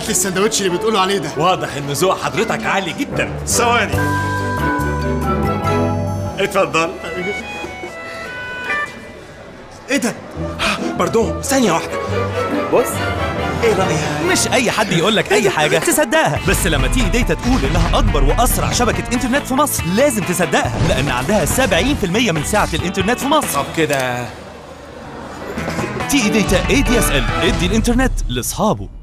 هات لي السندوتش اللي بتقولوا عليه ده واضح ان ذوق حضرتك عالي جدا ثواني اتفضل ايه ده باردون ثانية واحدة بص ايه رأيك؟ مش اي حد يقول لك اي حاجه تصدقها بس لما تي داتا تقول انها اكبر واسرع شبكه انترنت في مصر لازم تصدقها لان عندها 70% من سعه الانترنت في مصر طب كده تي داتا اي دي اس ال ادي الانترنت لاصحابه